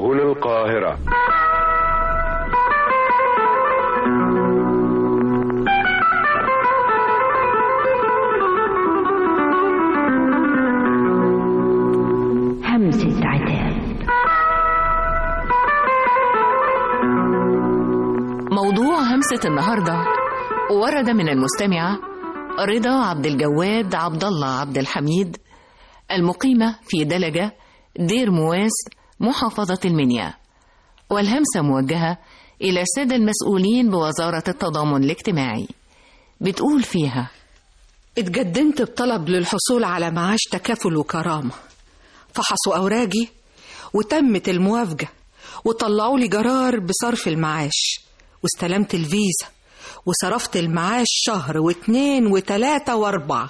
هنا القاهرة همسة عتاب موضوع همسة النهاردة ورد من المستمعة رضا عبد الجواد عبد الله عبد الحميد المقيمة في دلجة دير مواس محافظة المنيا والهمسة موجهة إلى السادة المسؤولين بوزارة التضامن الاجتماعي بتقول فيها اتقدمت بطلب للحصول على معاش تكافل وكرامة فحصوا أوراقي وتمت الموافقة وطلعوا لي قرار بصرف المعاش واستلمت الفيزا وصرفت المعاش شهر واتنين وتلاتة واربعة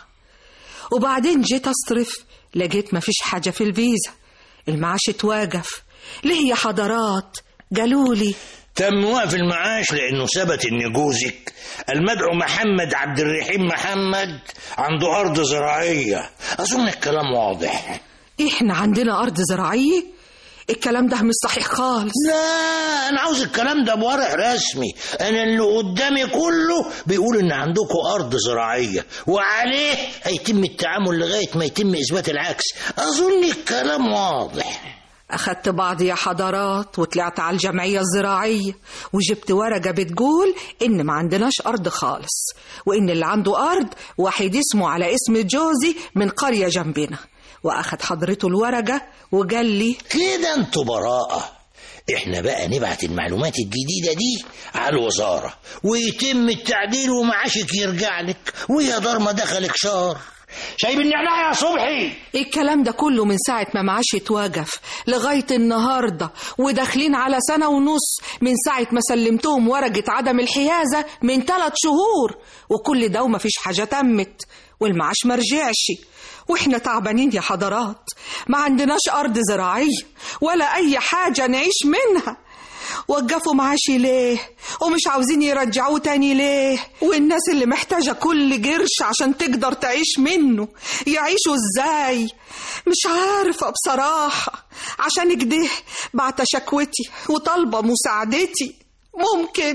وبعدين جيت أصرف لقيت مفيش حاجة في الفيزا المعاش اتواقف ليه يا حضرات قالولي تم وقف المعاش لأنه ثبت إن جوزك المدعو محمد عبد الرحيم محمد عنده أرض زراعية أظن الكلام واضح احنا عندنا أرض زراعية الكلام ده مش صحيح خالص لا أنا عاوز الكلام ده بورق رسمي أنا اللي قدامي كله بيقول إن عندكم أرض زراعية وعليه هيتم التعامل لغاية ما يتم إثبات العكس أظن الكلام واضح أخدت بعض يا حضرات وطلعت على الجمعية الزراعية وجبت ورقة بتقول إن ما عندناش أرض خالص وإن اللي عنده أرض واحد اسمه على اسم جوزي من قرية جنبنا وأخد حضرته الورقة وقال لي كده انتوا براءة احنا بقى نبعت المعلومات الجديدة دي على الوزارة ويتم التعديل ومعاشك يرجع لك ويا دار ما دخلك شهر شايب النعناع يا صبحي الكلام ده كله من ساعة ما معاش اتوقف لغاية النهاردة وداخلين على سنة ونص من ساعة ما سلمتهم ورقة عدم الحيازة من ثلاث شهور وكل ده ومفيش حاجة تمت والمعاش مرجعش واحنا تعبانين يا حضرات ما عندناش أرض زراعية ولا أي حاجة نعيش منها وقفوا معاشي ليه ومش عاوزين يرجعوه تاني ليه والناس اللي محتاجة كل قرش عشان تقدر تعيش منه يعيشوا ازاي مش عارفة بصراحة عشان كده بعت شكوتي وطالبة مساعدتي ممكن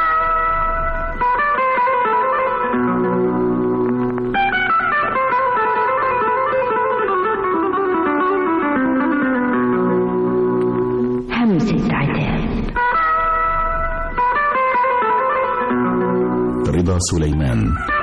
همسة عتاب رضا سليمان